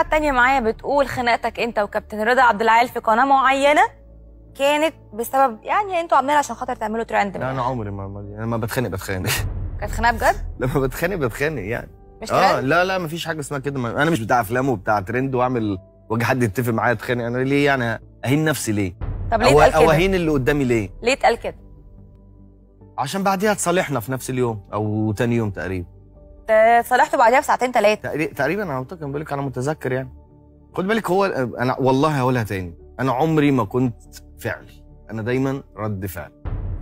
التانية معايا بتقول خناقتك انت وكابتن رضا عبد العال في قناه معينه كانت بسبب يعني انتوا عاملينها عشان خاطر تعملوا ترند لا انا عمري ما ما- انا لما بتخانق بتخانق كانت خناقه بجد لما بتخانق بتخانق يعني مش اه ترند لا لا مفيش حاجه اسمها كده ما- انا مش بتاع افلام وبتاع ترند واعمل واجي حد يتفق معايا اتخانق انا ليه يعني اهين نفسي ليه؟ طب ليه او اتقال او كده اهين اللي قدامي ليه؟ ليه اتقال كده عشان بعديها تصالحنا في نفس اليوم او تاني يوم تقريبا صالحتوا بعديها بساعتين ثلاثه تقري- تقريبا انا قلت لك بقول لك انا متذكر يعني خد بالك هو انا والله هقولها تاني انا عمري ما كنت فعلي انا دايما رد فعل